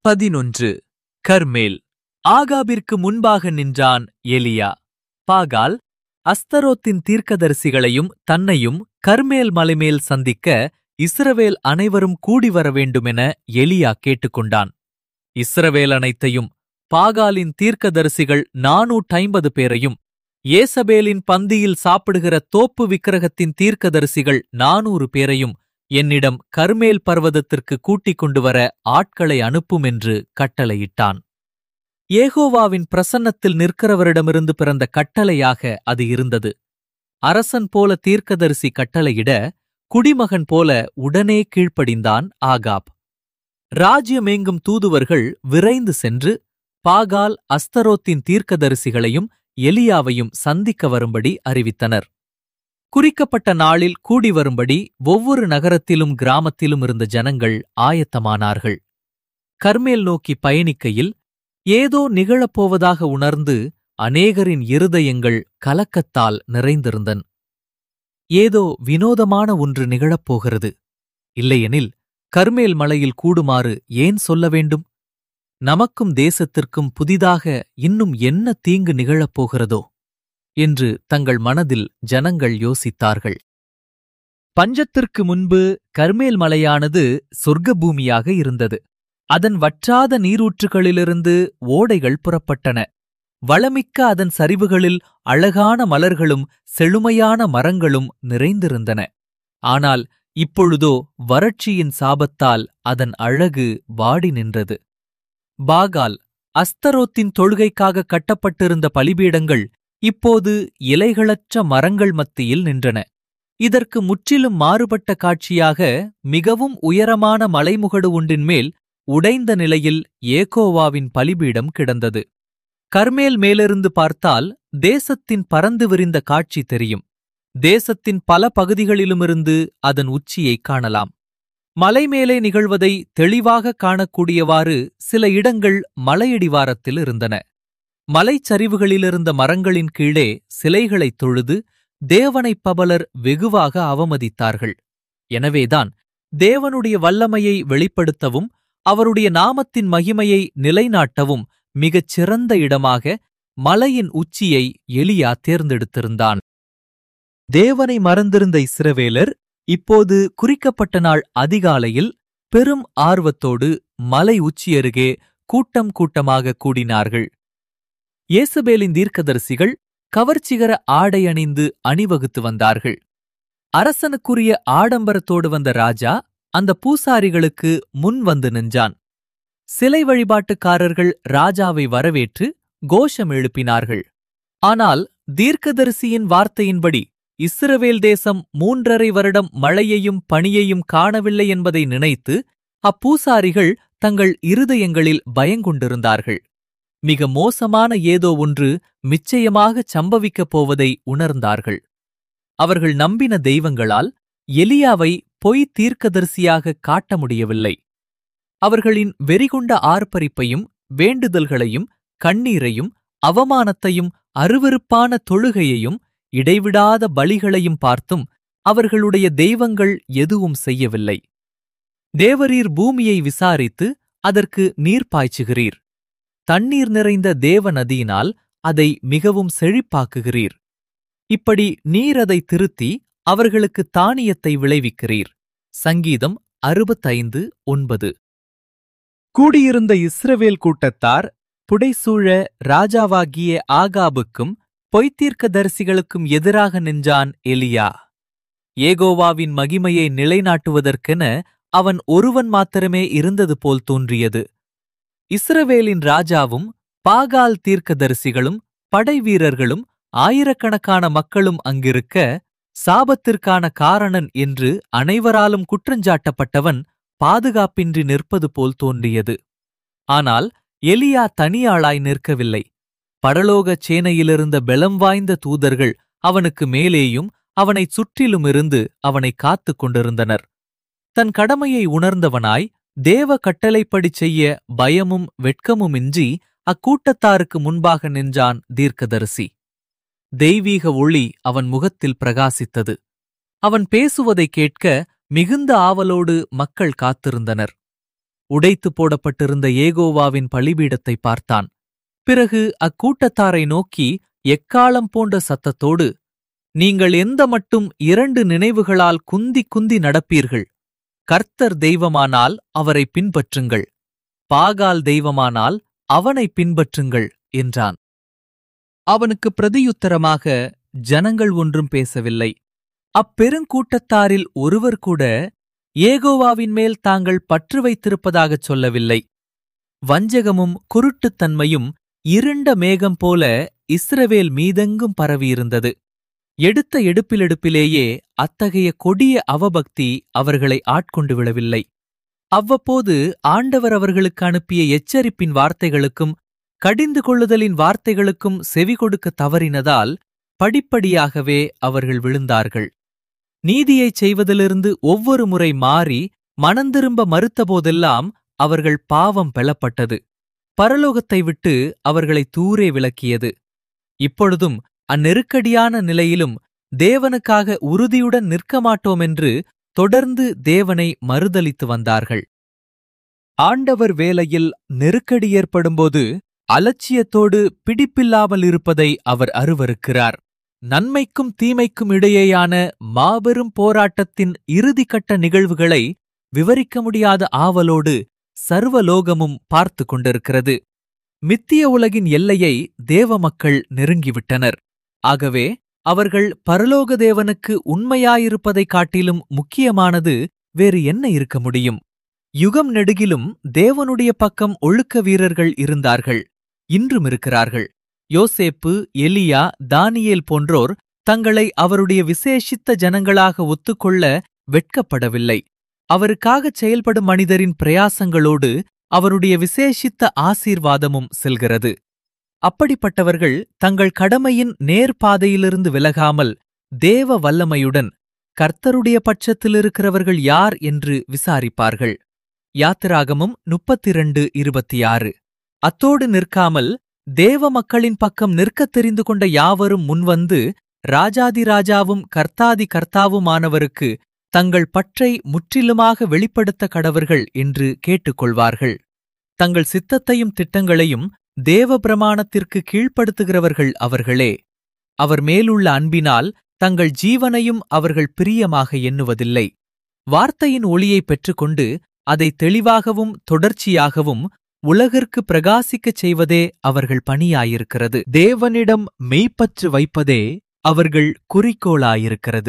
பதினொன்று கர்மேல் ஆகாபிற்கு முன்பாக நின்றான் எலியா பாகால் அஸ்தரோத்தின் தீர்க்கதரிசிகளையும் தன்னையும் கர்மேல் மலைமேல் சந்திக்க இஸ்ரவேல் அனைவரும் கூடி வர வேண்டுமென எலியா கேட்டுக்கொண்டான் இஸ்ரவேல் அனைத்தையும் பாகாலின் தீர்க்கதரிசிகள் நாநூற்றைம்பது பேரையும் ஏசபேலின் பந்தியில் சாப்பிடுகிற தோப்பு விக்கிரகத்தின் தீர்க்கதரிசிகள் நானூறு பேரையும் என்னிடம் கர்மேல் பர்வதத்திற்கு கூட்டிக் கொண்டு வர ஆட்களை அனுப்பும் என்று கட்டளையிட்டான் ஏகோவாவின் பிரசன்னத்தில் நிற்கிறவரிடமிருந்து பிறந்த கட்டளையாக அது இருந்தது அரசன் போல தீர்க்கதரிசி கட்டளையிட குடிமகன் போல உடனே கீழ்ப்படிந்தான் ஆகாப் ராஜ்யமேங்கும் தூதுவர்கள் விரைந்து சென்று பாகால் அஸ்தரோத்தின் தீர்க்கதரிசிகளையும் எலியாவையும் சந்திக்க வரும்படி அறிவித்தனர் குறிக்கப்பட்ட நாளில் கூடி வரும்படி ஒவ்வொரு நகரத்திலும் கிராமத்திலும் இருந்த ஜனங்கள் ஆயத்தமானார்கள் கர்மேல் நோக்கி பயணிக்கையில் ஏதோ நிகழப்போவதாக உணர்ந்து அநேகரின் இருதயங்கள் கலக்கத்தால் நிறைந்திருந்தன் ஏதோ வினோதமான ஒன்று நிகழப்போகிறது இல்லையெனில் கர்மேல் மலையில் கூடுமாறு ஏன் சொல்ல வேண்டும் நமக்கும் தேசத்திற்கும் புதிதாக இன்னும் என்ன தீங்கு நிகழப்போகிறதோ என்று தங்கள் மனதில் ஜனங்கள் யோசித்தார்கள் பஞ்சத்திற்கு முன்பு கர்மேல் மலையானது சொர்க்க பூமியாக இருந்தது அதன் வற்றாத நீரூற்றுகளிலிருந்து ஓடைகள் புறப்பட்டன வளமிக்க அதன் சரிவுகளில் அழகான மலர்களும் செழுமையான மரங்களும் நிறைந்திருந்தன ஆனால் இப்பொழுதோ வறட்சியின் சாபத்தால் அதன் அழகு வாடி நின்றது பாகால் அஸ்தரோத்தின் தொழுகைக்காக கட்டப்பட்டிருந்த பலிபீடங்கள் இப்போது இலைகளற்ற மரங்கள் மத்தியில் நின்றன இதற்கு முற்றிலும் மாறுபட்ட காட்சியாக மிகவும் உயரமான மலைமுகடு ஒன்றின் மேல் உடைந்த நிலையில் ஏகோவாவின் பலிபீடம் கிடந்தது கர்மேல் மேலிருந்து பார்த்தால் தேசத்தின் பறந்து விரிந்த காட்சி தெரியும் தேசத்தின் பல பகுதிகளிலுமிருந்து அதன் உச்சியைக் காணலாம் மலை மேலே நிகழ்வதை தெளிவாக காணக்கூடியவாறு சில இடங்கள் மலையடிவாரத்தில் இருந்தன மலைச்சரிவுகளிலிருந்த மரங்களின் கீழே சிலைகளைத் தொழுது தேவனைப் பபலர் வெகுவாக அவமதித்தார்கள் எனவேதான் தேவனுடைய வல்லமையை வெளிப்படுத்தவும் அவருடைய நாமத்தின் மகிமையை நிலைநாட்டவும் மிகச் சிறந்த இடமாக மலையின் உச்சியை எலியா தேர்ந்தெடுத்திருந்தான் தேவனை மறந்திருந்த இஸ்ரவேலர் இப்போது குறிக்கப்பட்ட நாள் அதிகாலையில் பெரும் ஆர்வத்தோடு மலை உச்சியருகே கூட்டம் கூட்டமாக கூடினார்கள் இயேசுபேலின் தீர்க்கதரிசிகள் கவர்ச்சிகர ஆடை அணிந்து அணிவகுத்து வந்தார்கள் அரசனுக்குரிய ஆடம்பரத்தோடு வந்த ராஜா அந்த பூசாரிகளுக்கு முன் வந்து நின்றான் சிலை வழிபாட்டுக்காரர்கள் ராஜாவை வரவேற்று கோஷம் எழுப்பினார்கள் ஆனால் தீர்க்கதரிசியின் வார்த்தையின்படி இஸ்ரவேல் தேசம் மூன்றரை வருடம் மழையையும் பனியையும் காணவில்லை என்பதை நினைத்து அப்பூசாரிகள் தங்கள் இருதயங்களில் பயங்கொண்டிருந்தார்கள் மிக மோசமான ஏதோ ஒன்று நிச்சயமாகச் சம்பவிக்கப் போவதை உணர்ந்தார்கள் அவர்கள் நம்பின தெய்வங்களால் எலியாவை பொய் தீர்க்கதரிசியாக காட்ட முடியவில்லை அவர்களின் வெறிகுண்ட ஆர்ப்பரிப்பையும் வேண்டுதல்களையும் கண்ணீரையும் அவமானத்தையும் அருவருப்பான தொழுகையையும் இடைவிடாத பலிகளையும் பார்த்தும் அவர்களுடைய தெய்வங்கள் எதுவும் செய்யவில்லை தேவரீர் பூமியை விசாரித்து அதற்கு நீர் பாய்ச்சுகிறீர் தண்ணீர் நிறைந்த தேவ நதியினால் அதை மிகவும் செழிப்பாக்குகிறீர் இப்படி நீர் அதை திருத்தி அவர்களுக்கு தானியத்தை விளைவிக்கிறீர் சங்கீதம் அறுபத்தைந்து ஒன்பது கூடியிருந்த இஸ்ரவேல் கூட்டத்தார் புடைசூழ ராஜாவாகிய ஆகாபுக்கும் பொய்த்தீர்க்கதரிசிகளுக்கும் எதிராக நின்றான் எலியா ஏகோவாவின் மகிமையை நிலைநாட்டுவதற்கென அவன் ஒருவன் மாத்திரமே இருந்தது போல் தோன்றியது இஸ்ரவேலின் ராஜாவும் பாகால் தீர்க்கதரிசிகளும் படைவீரர்களும் ஆயிரக்கணக்கான மக்களும் அங்கிருக்க சாபத்திற்கான காரணன் என்று அனைவராலும் குற்றஞ்சாட்டப்பட்டவன் பாதுகாப்பின்றி நிற்பது போல் தோன்றியது ஆனால் எலியா தனியாளாய் நிற்கவில்லை பரலோகச் சேனையிலிருந்த பெலம் வாய்ந்த தூதர்கள் அவனுக்கு மேலேயும் அவனைச் சுற்றிலுமிருந்து அவனை காத்துக் கொண்டிருந்தனர் தன் கடமையை உணர்ந்தவனாய் தேவ கட்டளைப்படி செய்ய பயமும் வெட்கமுமின்றி அக்கூட்டத்தாருக்கு முன்பாக நின்றான் தீர்க்கதரிசி தெய்வீக ஒளி அவன் முகத்தில் பிரகாசித்தது அவன் பேசுவதைக் கேட்க மிகுந்த ஆவலோடு மக்கள் காத்திருந்தனர் உடைத்து போடப்பட்டிருந்த ஏகோவாவின் பலிபீடத்தை பார்த்தான் பிறகு அக்கூட்டத்தாரை நோக்கி எக்காலம் போன்ற சத்தத்தோடு நீங்கள் எந்த மட்டும் இரண்டு நினைவுகளால் குந்தி குந்தி நடப்பீர்கள் கர்த்தர் தெய்வமானால் அவரை பின்பற்றுங்கள் பாகால் தெய்வமானால் அவனை பின்பற்றுங்கள் என்றான் அவனுக்கு பிரதியுத்தரமாக ஜனங்கள் ஒன்றும் பேசவில்லை அப்பெருங்கூட்டத்தாரில் ஒருவர் கூட ஏகோவாவின் மேல் தாங்கள் பற்று வைத்திருப்பதாகச் சொல்லவில்லை வஞ்சகமும் குருட்டுத்தன்மையும் இருண்ட மேகம் போல இஸ்ரவேல் மீதெங்கும் பரவியிருந்தது எடுத்த எடுப்பிலெடுப்பிலேயே அத்தகைய கொடிய அவபக்தி அவர்களை ஆட்கொண்டு விடவில்லை அவ்வப்போது ஆண்டவர் அவர்களுக்கு அனுப்பிய எச்சரிப்பின் வார்த்தைகளுக்கும் கடிந்து கொள்ளுதலின் வார்த்தைகளுக்கும் செவி கொடுக்க தவறினதால் படிப்படியாகவே அவர்கள் விழுந்தார்கள் நீதியைச் செய்வதிலிருந்து ஒவ்வொரு முறை மாறி மனந்திரும்ப மறுத்தபோதெல்லாம் அவர்கள் பாவம் பெலப்பட்டது பரலோகத்தை விட்டு அவர்களை தூரே விலக்கியது இப்பொழுதும் அந்நெருக்கடியான நிலையிலும் தேவனுக்காக உறுதியுடன் நிற்க மாட்டோமென்று தொடர்ந்து தேவனை மறுதலித்து வந்தார்கள் ஆண்டவர் வேலையில் நெருக்கடி ஏற்படும்போது அலட்சியத்தோடு பிடிப்பில்லாமல் இருப்பதை அவர் அருவருக்கிறார் நன்மைக்கும் தீமைக்கும் இடையேயான மாபெரும் போராட்டத்தின் இறுதிக்கட்ட நிகழ்வுகளை விவரிக்க முடியாத ஆவலோடு சர்வலோகமும் பார்த்து கொண்டிருக்கிறது மித்திய உலகின் எல்லையை தேவ மக்கள் நெருங்கிவிட்டனர் ஆகவே அவர்கள் பரலோக தேவனுக்கு உண்மையாயிருப்பதைக் காட்டிலும் முக்கியமானது வேறு என்ன இருக்க முடியும் யுகம் நெடுகிலும் தேவனுடைய பக்கம் ஒழுக்க வீரர்கள் இருந்தார்கள் இன்றும் இருக்கிறார்கள் யோசேப்பு எலியா தானியேல் போன்றோர் தங்களை அவருடைய விசேஷித்த ஜனங்களாக ஒத்துக்கொள்ள வெட்கப்படவில்லை அவருக்காகச் செயல்படும் மனிதரின் பிரயாசங்களோடு அவருடைய விசேஷித்த ஆசீர்வாதமும் செல்கிறது அப்படிப்பட்டவர்கள் தங்கள் கடமையின் நேர்பாதையிலிருந்து விலகாமல் தேவ வல்லமையுடன் கர்த்தருடைய பட்சத்தில் இருக்கிறவர்கள் யார் என்று விசாரிப்பார்கள் யாத்திராகமும் முப்பத்திரண்டு இருபத்தி ஆறு அத்தோடு நிற்காமல் தேவ மக்களின் பக்கம் நிற்கத் தெரிந்து கொண்ட யாவரும் முன்வந்து ராஜாதி ராஜாவும் கர்த்தாதி கர்த்தாவுமானவருக்கு தங்கள் பற்றை முற்றிலுமாக வெளிப்படுத்த கடவர்கள் என்று கேட்டுக்கொள்வார்கள் தங்கள் சித்தத்தையும் திட்டங்களையும் தேவ பிரமாணத்திற்கு கீழ்ப்படுத்துகிறவர்கள் அவர்களே அவர் மேலுள்ள அன்பினால் தங்கள் ஜீவனையும் அவர்கள் பிரியமாக எண்ணுவதில்லை வார்த்தையின் ஒளியை பெற்றுக்கொண்டு அதை தெளிவாகவும் தொடர்ச்சியாகவும் உலகிற்கு பிரகாசிக்கச் செய்வதே அவர்கள் பணியாயிருக்கிறது தேவனிடம் மெய்ப்பற்று வைப்பதே அவர்கள் குறிக்கோளாயிருக்கிறது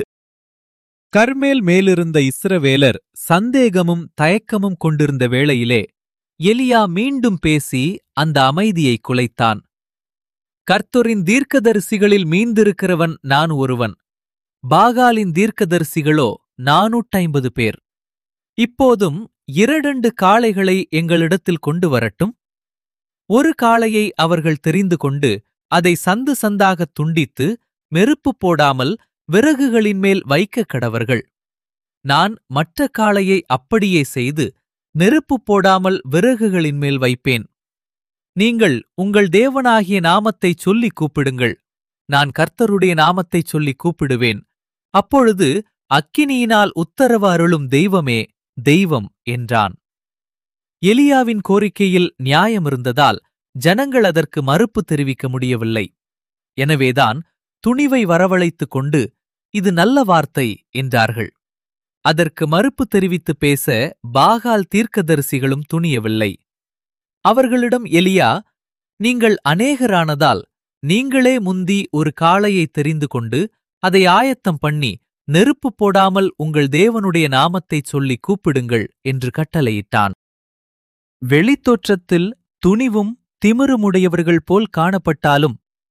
கர்மேல் மேலிருந்த இஸ்ரவேலர் சந்தேகமும் தயக்கமும் கொண்டிருந்த வேளையிலே எலியா மீண்டும் பேசி அந்த அமைதியை குலைத்தான் கர்த்தரின் தீர்க்கதரிசிகளில் மீந்திருக்கிறவன் நான் ஒருவன் பாகாலின் தீர்க்கதரிசிகளோ நானூற்றைம்பது பேர் இப்போதும் இரண்டு காளைகளை எங்களிடத்தில் கொண்டு வரட்டும் ஒரு காளையை அவர்கள் தெரிந்து கொண்டு அதை சந்து சந்தாகத் துண்டித்து மெருப்பு போடாமல் விறகுகளின் மேல் வைக்க கடவர்கள் நான் மற்ற காளையை அப்படியே செய்து நெருப்பு போடாமல் விறகுகளின் மேல் வைப்பேன் நீங்கள் உங்கள் தேவனாகிய நாமத்தைச் சொல்லிக் கூப்பிடுங்கள் நான் கர்த்தருடைய நாமத்தைச் சொல்லிக் கூப்பிடுவேன் அப்பொழுது அக்கினியினால் உத்தரவு அருளும் தெய்வமே தெய்வம் என்றான் எலியாவின் கோரிக்கையில் நியாயமிருந்ததால் ஜனங்கள் அதற்கு மறுப்பு தெரிவிக்க முடியவில்லை எனவேதான் துணிவை வரவழைத்துக் கொண்டு இது நல்ல வார்த்தை என்றார்கள் அதற்கு மறுப்பு தெரிவித்து பேச பாகால் தீர்க்கதரிசிகளும் துணியவில்லை அவர்களிடம் எலியா நீங்கள் அநேகரானதால் நீங்களே முந்தி ஒரு காளையை தெரிந்து கொண்டு அதை ஆயத்தம் பண்ணி நெருப்பு போடாமல் உங்கள் தேவனுடைய நாமத்தைச் சொல்லிக் கூப்பிடுங்கள் என்று கட்டளையிட்டான் வெளித்தோற்றத்தில் துணிவும் திமிருமுடையவர்கள் போல் காணப்பட்டாலும்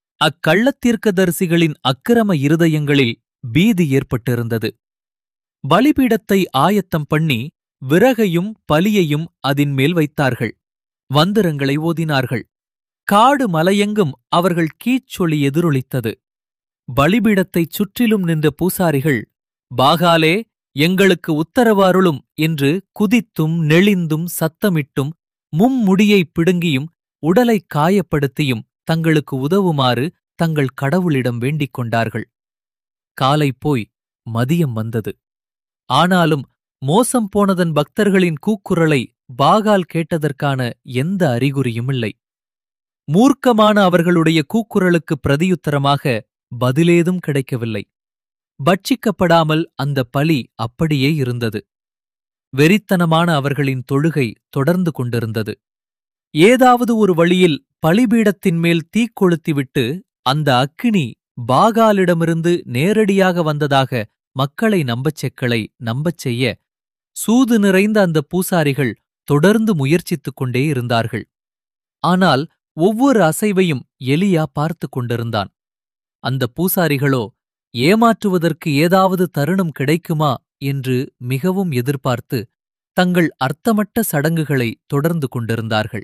அக்கள்ளத்தீர்க்கதரிசிகளின் அக்கிரம இருதயங்களில் பீதி ஏற்பட்டிருந்தது பலிபீடத்தை ஆயத்தம் பண்ணி விறகையும் பலியையும் அதின்மேல் வைத்தார்கள் வந்திரங்களை ஓதினார்கள் காடு மலையெங்கும் அவர்கள் கீச்சொலி எதிரொலித்தது பலிபீடத்தைச் சுற்றிலும் நின்ற பூசாரிகள் பாகாலே எங்களுக்கு உத்தரவு அருளும் என்று குதித்தும் நெளிந்தும் சத்தமிட்டும் மும்முடியை பிடுங்கியும் உடலைக் காயப்படுத்தியும் தங்களுக்கு உதவுமாறு தங்கள் கடவுளிடம் வேண்டிக் கொண்டார்கள் காலை போய் மதியம் வந்தது ஆனாலும் மோசம் போனதன் பக்தர்களின் கூக்குரலை பாகால் கேட்டதற்கான எந்த அறிகுறியும் இல்லை மூர்க்கமான அவர்களுடைய கூக்குரலுக்கு பிரதியுத்தரமாக பதிலேதும் கிடைக்கவில்லை பட்சிக்கப்படாமல் அந்த பலி அப்படியே இருந்தது வெறித்தனமான அவர்களின் தொழுகை தொடர்ந்து கொண்டிருந்தது ஏதாவது ஒரு வழியில் பலிபீடத்தின் மேல் தீக்கொளுத்திவிட்டு அந்த அக்கினி பாகாலிடமிருந்து நேரடியாக வந்ததாக மக்களை நம்பச் செக்களை நம்பச் செய்ய சூது நிறைந்த அந்த பூசாரிகள் தொடர்ந்து முயற்சித்துக் கொண்டே இருந்தார்கள் ஆனால் ஒவ்வொரு அசைவையும் எலியா பார்த்து கொண்டிருந்தான் அந்த பூசாரிகளோ ஏமாற்றுவதற்கு ஏதாவது தருணம் கிடைக்குமா என்று மிகவும் எதிர்பார்த்து தங்கள் அர்த்தமட்ட சடங்குகளை தொடர்ந்து கொண்டிருந்தார்கள்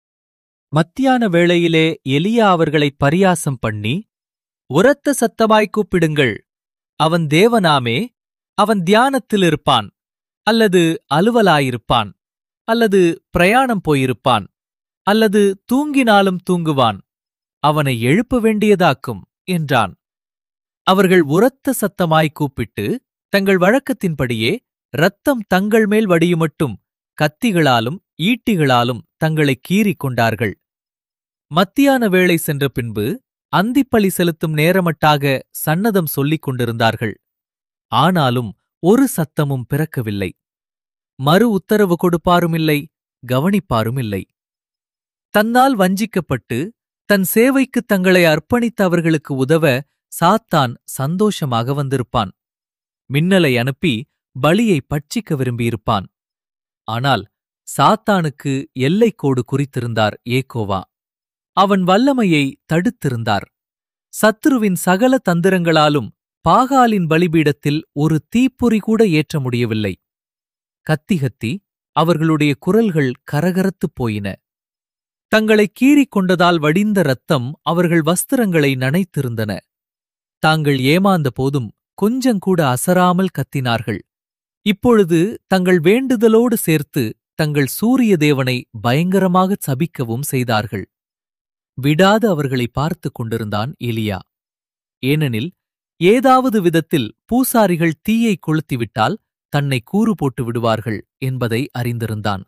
மத்தியான வேளையிலே எலியா அவர்களை பரியாசம் பண்ணி உரத்த சத்தமாய் கூப்பிடுங்கள் அவன் தேவனாமே அவன் தியானத்தில் இருப்பான் அல்லது அலுவலாயிருப்பான் அல்லது பிரயாணம் போயிருப்பான் அல்லது தூங்கினாலும் தூங்குவான் அவனை எழுப்ப வேண்டியதாக்கும் என்றான் அவர்கள் உரத்த சத்தமாய் கூப்பிட்டு தங்கள் வழக்கத்தின்படியே இரத்தம் தங்கள் மேல் வடியுமட்டும் கத்திகளாலும் ஈட்டிகளாலும் தங்களை கீறிக் கொண்டார்கள் மத்தியான வேளை சென்ற பின்பு அந்திப்பலி செலுத்தும் நேரமட்டாக சன்னதம் சொல்லிக் கொண்டிருந்தார்கள் ஆனாலும் ஒரு சத்தமும் பிறக்கவில்லை மறு உத்தரவு கொடுப்பாருமில்லை கவனிப்பாரும் இல்லை தன்னால் வஞ்சிக்கப்பட்டு தன் சேவைக்கு தங்களை அர்ப்பணித்த அவர்களுக்கு உதவ சாத்தான் சந்தோஷமாக வந்திருப்பான் மின்னலை அனுப்பி பலியை பட்சிக்க விரும்பியிருப்பான் ஆனால் சாத்தானுக்கு எல்லைக்கோடு குறித்திருந்தார் ஏகோவா அவன் வல்லமையை தடுத்திருந்தார் சத்துருவின் சகல தந்திரங்களாலும் பாகாலின் பலிபீடத்தில் ஒரு தீப்பொறி கூட ஏற்ற முடியவில்லை கத்திகத்தி அவர்களுடைய குரல்கள் கரகரத்துப் போயின தங்களை கீறிக் கொண்டதால் வடிந்த ரத்தம் அவர்கள் வஸ்திரங்களை நனைத்திருந்தன தாங்கள் ஏமாந்த போதும் கொஞ்சங்கூட அசராமல் கத்தினார்கள் இப்பொழுது தங்கள் வேண்டுதலோடு சேர்த்து தங்கள் சூரிய தேவனை பயங்கரமாகச் சபிக்கவும் செய்தார்கள் விடாது அவர்களை பார்த்துக் கொண்டிருந்தான் எலியா ஏனெனில் ஏதாவது விதத்தில் பூசாரிகள் தீயை கொளுத்திவிட்டால் தன்னை கூறு போட்டு விடுவார்கள் என்பதை அறிந்திருந்தான்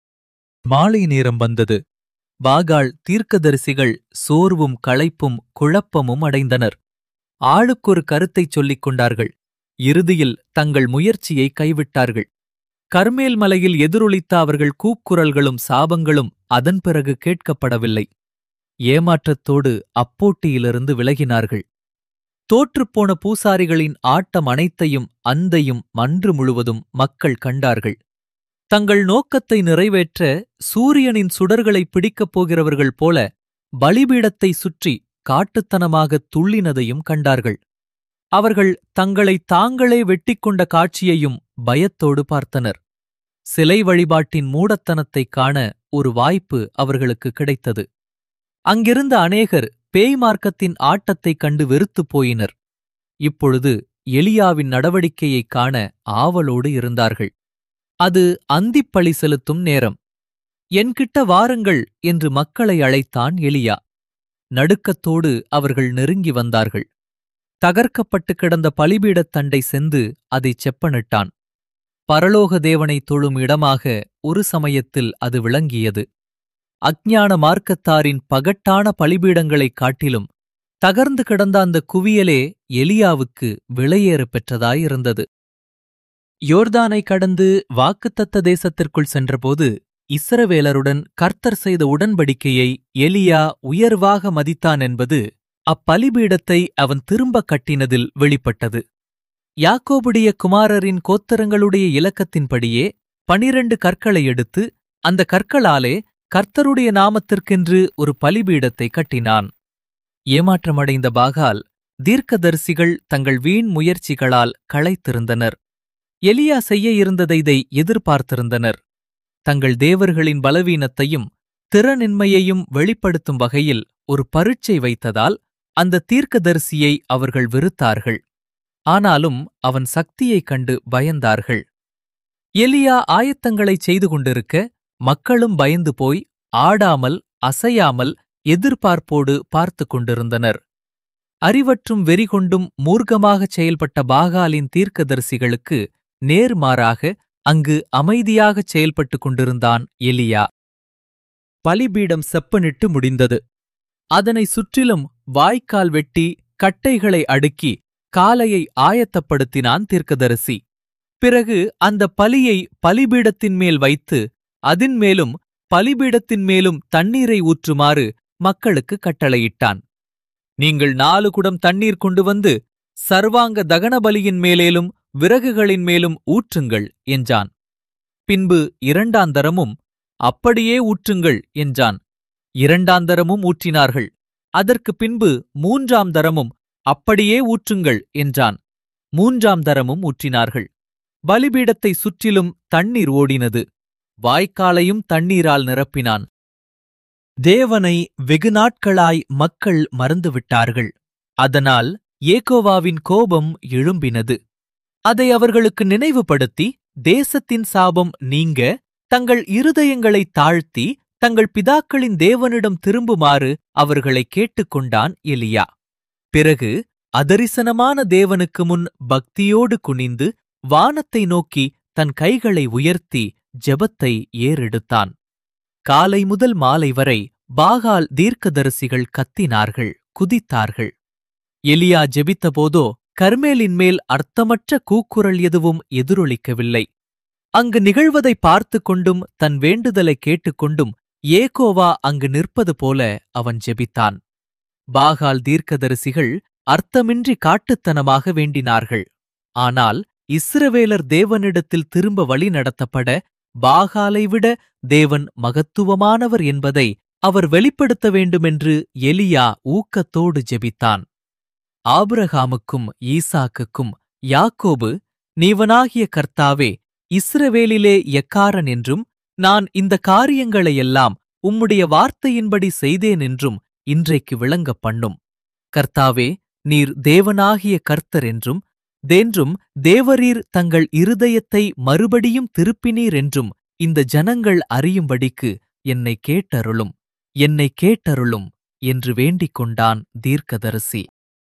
மாலை நேரம் வந்தது பாகாள் தீர்க்கதரிசிகள் சோர்வும் களைப்பும் குழப்பமும் அடைந்தனர் ஆளுக்கொரு கருத்தைச் சொல்லிக் கொண்டார்கள் இறுதியில் தங்கள் முயற்சியை கைவிட்டார்கள் கர்மேல் மலையில் எதிரொலித்த அவர்கள் கூக்குரல்களும் சாபங்களும் அதன் பிறகு கேட்கப்படவில்லை ஏமாற்றத்தோடு அப்போட்டியிலிருந்து விலகினார்கள் தோற்றுப்போன பூசாரிகளின் ஆட்டம் அனைத்தையும் அந்தையும் மன்று முழுவதும் மக்கள் கண்டார்கள் தங்கள் நோக்கத்தை நிறைவேற்ற சூரியனின் சுடர்களை பிடிக்கப் போகிறவர்கள் போல பலிபீடத்தை சுற்றி காட்டுத்தனமாக துள்ளினதையும் கண்டார்கள் அவர்கள் தங்களை தாங்களே வெட்டிக்கொண்ட காட்சியையும் பயத்தோடு பார்த்தனர் சிலை வழிபாட்டின் மூடத்தனத்தைக் காண ஒரு வாய்ப்பு அவர்களுக்கு கிடைத்தது அங்கிருந்த அநேகர் பேய் மார்க்கத்தின் ஆட்டத்தைக் கண்டு வெறுத்துப் போயினர் இப்பொழுது எலியாவின் நடவடிக்கையைக் காண ஆவலோடு இருந்தார்கள் அது அந்திப்பழி செலுத்தும் நேரம் என்கிட்ட வாருங்கள் என்று மக்களை அழைத்தான் எலியா நடுக்கத்தோடு அவர்கள் நெருங்கி வந்தார்கள் தகர்க்கப்பட்டு கிடந்த பலிபீடத் தண்டை செந்து அதைச் செப்பனிட்டான் பரலோக தேவனை தொழும் இடமாக ஒரு சமயத்தில் அது விளங்கியது அஞ்ஞான மார்க்கத்தாரின் பகட்டான பலிபீடங்களைக் காட்டிலும் தகர்ந்து கிடந்த அந்த குவியலே எலியாவுக்கு விலையேறப் பெற்றதாயிருந்தது யோர்தானை கடந்து வாக்குத்தத்த தேசத்திற்குள் சென்றபோது இஸ்ரவேலருடன் கர்த்தர் செய்த உடன்படிக்கையை எலியா உயர்வாக மதித்தான் என்பது அப்பலிபீடத்தை அவன் திரும்பக் கட்டினதில் வெளிப்பட்டது யாக்கோபுடைய குமாரரின் கோத்தரங்களுடைய இலக்கத்தின்படியே பனிரண்டு கற்களை எடுத்து அந்த கற்களாலே கர்த்தருடைய நாமத்திற்கென்று ஒரு பலிபீடத்தை கட்டினான் ஏமாற்றமடைந்த பாகால் தீர்க்கதரிசிகள் தங்கள் வீண் முயற்சிகளால் களைத்திருந்தனர் எலியா செய்ய இருந்ததை இதை எதிர்பார்த்திருந்தனர் தங்கள் தேவர்களின் பலவீனத்தையும் திறனின்மையையும் வெளிப்படுத்தும் வகையில் ஒரு பரீட்சை வைத்ததால் அந்த தீர்க்கதரிசியை அவர்கள் வெறுத்தார்கள் ஆனாலும் அவன் சக்தியைக் கண்டு பயந்தார்கள் எலியா ஆயத்தங்களைச் செய்து கொண்டிருக்க மக்களும் பயந்து போய் ஆடாமல் அசையாமல் எதிர்பார்ப்போடு பார்த்து கொண்டிருந்தனர் அறிவற்றும் வெறிகொண்டும் மூர்க்கமாகச் செயல்பட்ட பாகாலின் தீர்க்கதரிசிகளுக்கு நேர்மாறாக அங்கு அமைதியாகச் செயல்பட்டுக் கொண்டிருந்தான் எலியா பலிபீடம் செப்பனிட்டு முடிந்தது அதனை சுற்றிலும் வாய்க்கால் வெட்டி கட்டைகளை அடுக்கி காலையை ஆயத்தப்படுத்தினான் தீர்க்கதரிசி பிறகு அந்த பலியை பலிபீடத்தின் மேல் வைத்து அதின் மேலும் பலிபீடத்தின் மேலும் தண்ணீரை ஊற்றுமாறு மக்களுக்கு கட்டளையிட்டான் நீங்கள் நாலு குடம் தண்ணீர் கொண்டு வந்து சர்வாங்க தகன பலியின் மேலேலும் விறகுகளின் மேலும் ஊற்றுங்கள் என்றான் பின்பு இரண்டாந்தரமும் அப்படியே ஊற்றுங்கள் என்றான் இரண்டாந்தரமும் ஊற்றினார்கள் அதற்கு பின்பு மூன்றாம் தரமும் அப்படியே ஊற்றுங்கள் என்றான் மூன்றாம் தரமும் ஊற்றினார்கள் பலிபீடத்தை சுற்றிலும் தண்ணீர் ஓடினது வாய்க்காலையும் தண்ணீரால் நிரப்பினான் தேவனை வெகு நாட்களாய் மக்கள் மறந்துவிட்டார்கள் அதனால் ஏகோவாவின் கோபம் எழும்பினது அதை அவர்களுக்கு நினைவுபடுத்தி தேசத்தின் சாபம் நீங்க தங்கள் இருதயங்களை தாழ்த்தி தங்கள் பிதாக்களின் தேவனிடம் திரும்புமாறு அவர்களை கேட்டுக்கொண்டான் எலியா பிறகு அதரிசனமான தேவனுக்கு முன் பக்தியோடு குனிந்து வானத்தை நோக்கி தன் கைகளை உயர்த்தி ஜெபத்தை ஏறெடுத்தான் காலை முதல் மாலை வரை பாகால் தீர்க்கதரிசிகள் கத்தினார்கள் குதித்தார்கள் எலியா ஜெபித்தபோதோ கர்மேலின் மேல் அர்த்தமற்ற கூக்குரல் எதுவும் எதிரொலிக்கவில்லை அங்கு நிகழ்வதை பார்த்து கொண்டும் தன் வேண்டுதலை கேட்டுக்கொண்டும் ஏகோவா அங்கு நிற்பது போல அவன் ஜெபித்தான் பாகால் தீர்க்கதரிசிகள் அர்த்தமின்றி காட்டுத்தனமாக வேண்டினார்கள் ஆனால் இஸ்ரவேலர் தேவனிடத்தில் திரும்ப வழி நடத்தப்பட பாகாலை விட தேவன் மகத்துவமானவர் என்பதை அவர் வெளிப்படுத்த வேண்டுமென்று எலியா ஊக்கத்தோடு ஜெபித்தான் ஆபிரகாமுக்கும் ஈசாக்குக்கும் யாக்கோபு நீவனாகிய கர்த்தாவே இஸ்ரவேலிலே எக்காரன் என்றும் நான் இந்த காரியங்களையெல்லாம் உம்முடைய வார்த்தையின்படி செய்தேன் என்றும் இன்றைக்கு விளங்கப் பண்ணும் கர்த்தாவே நீர் தேவனாகிய கர்த்தர் என்றும் தேன்றும் தேவரீர் தங்கள் இருதயத்தை மறுபடியும் திருப்பினீர் என்றும் இந்த ஜனங்கள் அறியும்படிக்கு என்னை கேட்டருளும் என்னை கேட்டருளும் என்று வேண்டிக் கொண்டான் தீர்க்கதரிசி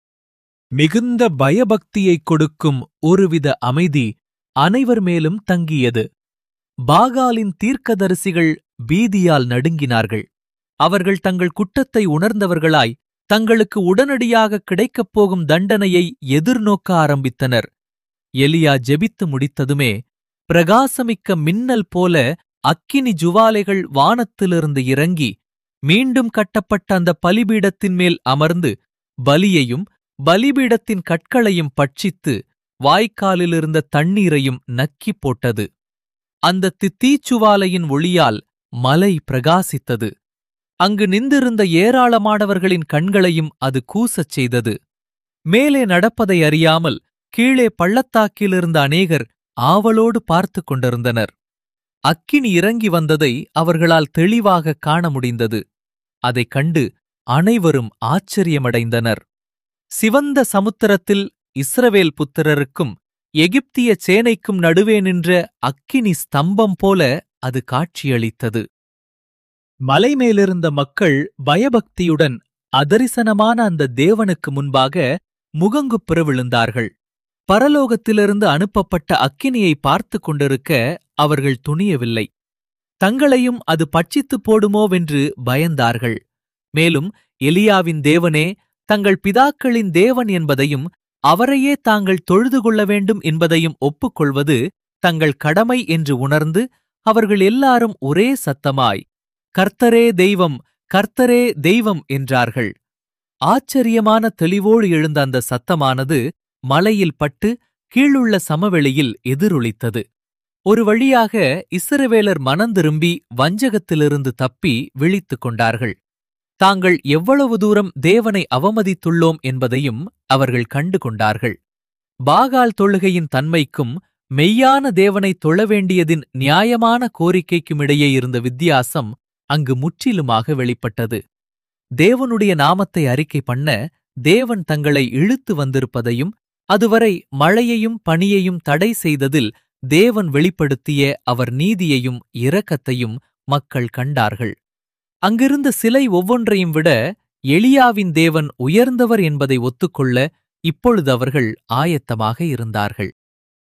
மிகுந்த பயபக்தியைக் கொடுக்கும் ஒருவித அமைதி அனைவர் மேலும் தங்கியது பாகாலின் தீர்க்கதரிசிகள் பீதியால் நடுங்கினார்கள் அவர்கள் தங்கள் குற்றத்தை உணர்ந்தவர்களாய் தங்களுக்கு உடனடியாக கிடைக்கப் போகும் தண்டனையை எதிர்நோக்க ஆரம்பித்தனர் எலியா ஜெபித்து முடித்ததுமே பிரகாசமிக்க மின்னல் போல அக்கினி ஜுவாலைகள் வானத்திலிருந்து இறங்கி மீண்டும் கட்டப்பட்ட அந்த பலிபீடத்தின் மேல் அமர்ந்து பலியையும் பலிபீடத்தின் கற்களையும் பட்சித்து வாய்க்காலிலிருந்த தண்ணீரையும் நக்கிப் போட்டது அந்த தீச்சுவாலையின் ஒளியால் மலை பிரகாசித்தது அங்கு நின்றிருந்த ஏராளமானவர்களின் கண்களையும் அது கூசச் செய்தது மேலே நடப்பதை அறியாமல் கீழே பள்ளத்தாக்கிலிருந்த அநேகர் ஆவலோடு பார்த்துக் கொண்டிருந்தனர் அக்கினி இறங்கி வந்ததை அவர்களால் தெளிவாகக் காண முடிந்தது அதைக் கண்டு அனைவரும் ஆச்சரியமடைந்தனர் சிவந்த சமுத்திரத்தில் இஸ்ரவேல் புத்திரருக்கும் எகிப்திய சேனைக்கும் நடுவே நின்ற அக்கினி ஸ்தம்பம் போல அது காட்சியளித்தது மலைமேலிருந்த மக்கள் பயபக்தியுடன் அதரிசனமான அந்த தேவனுக்கு முன்பாக முகங்குப்புற விழுந்தார்கள் பரலோகத்திலிருந்து அனுப்பப்பட்ட அக்கினியை பார்த்து கொண்டிருக்க அவர்கள் துணியவில்லை தங்களையும் அது பட்சித்துப் போடுமோவென்று பயந்தார்கள் மேலும் எலியாவின் தேவனே தங்கள் பிதாக்களின் தேவன் என்பதையும் அவரையே தாங்கள் தொழுது கொள்ள வேண்டும் என்பதையும் ஒப்புக்கொள்வது தங்கள் கடமை என்று உணர்ந்து அவர்கள் எல்லாரும் ஒரே சத்தமாய் கர்த்தரே தெய்வம் கர்த்தரே தெய்வம் என்றார்கள் ஆச்சரியமான தெளிவோடு எழுந்த அந்த சத்தமானது மலையில் பட்டு கீழுள்ள சமவெளியில் எதிரொலித்தது ஒரு வழியாக இஸ்ரவேலர் மனந்திரும்பி வஞ்சகத்திலிருந்து தப்பி விழித்துக் கொண்டார்கள் தாங்கள் எவ்வளவு தூரம் தேவனை அவமதித்துள்ளோம் என்பதையும் அவர்கள் கண்டு கொண்டார்கள் பாகால் தொழுகையின் தன்மைக்கும் மெய்யான தேவனை தொழ வேண்டியதின் நியாயமான கோரிக்கைக்குமிடையே இருந்த வித்தியாசம் அங்கு முற்றிலுமாக வெளிப்பட்டது தேவனுடைய நாமத்தை அறிக்கை பண்ண தேவன் தங்களை இழுத்து வந்திருப்பதையும் அதுவரை மழையையும் பனியையும் தடை செய்ததில் தேவன் வெளிப்படுத்திய அவர் நீதியையும் இரக்கத்தையும் மக்கள் கண்டார்கள் அங்கிருந்த சிலை ஒவ்வொன்றையும் விட எளியாவின் தேவன் உயர்ந்தவர் என்பதை ஒத்துக்கொள்ள இப்பொழுது அவர்கள் ஆயத்தமாக இருந்தார்கள்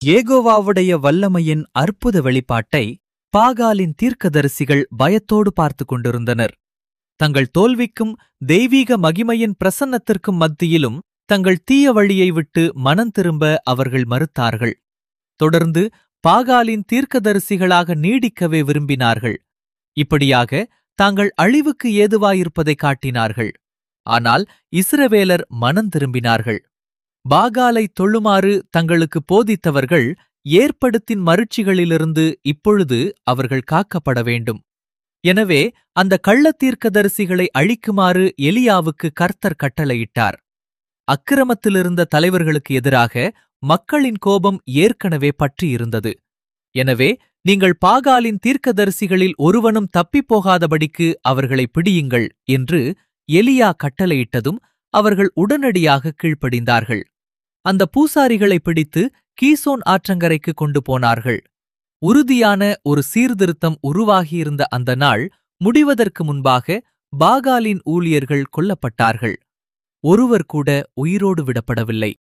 ஏகோவாவுடைய வல்லமையின் அற்புத வெளிப்பாட்டை பாகாலின் தீர்க்கதரிசிகள் பயத்தோடு பார்த்துக் கொண்டிருந்தனர் தங்கள் தோல்விக்கும் தெய்வீக மகிமையின் பிரசன்னத்திற்கும் மத்தியிலும் தங்கள் தீய வழியை விட்டு மனம் திரும்ப அவர்கள் மறுத்தார்கள் தொடர்ந்து பாகாலின் தீர்க்கதரிசிகளாக நீடிக்கவே விரும்பினார்கள் இப்படியாக தாங்கள் அழிவுக்கு ஏதுவாயிருப்பதை காட்டினார்கள் ஆனால் இஸ்ரவேலர் மனம் திரும்பினார்கள் பாகாலை தொழுமாறு தங்களுக்கு போதித்தவர்கள் ஏற்படுத்தின் மருட்சிகளிலிருந்து இப்பொழுது அவர்கள் காக்கப்பட வேண்டும் எனவே அந்த கள்ளத்தீர்க்கதரிசிகளை அழிக்குமாறு எலியாவுக்கு கர்த்தர் கட்டளையிட்டார் அக்கிரமத்திலிருந்த தலைவர்களுக்கு எதிராக மக்களின் கோபம் ஏற்கனவே பற்றியிருந்தது எனவே நீங்கள் பாகாலின் தீர்க்கதரிசிகளில் ஒருவனும் தப்பிப் போகாதபடிக்கு அவர்களை பிடியுங்கள் என்று எலியா கட்டளையிட்டதும் அவர்கள் உடனடியாக கீழ்ப்படிந்தார்கள் அந்த பூசாரிகளை பிடித்து கீசோன் ஆற்றங்கரைக்கு கொண்டு போனார்கள் உறுதியான ஒரு சீர்திருத்தம் உருவாகியிருந்த அந்த நாள் முடிவதற்கு முன்பாக பாகாலின் ஊழியர்கள் கொல்லப்பட்டார்கள் ஒருவர் கூட உயிரோடு விடப்படவில்லை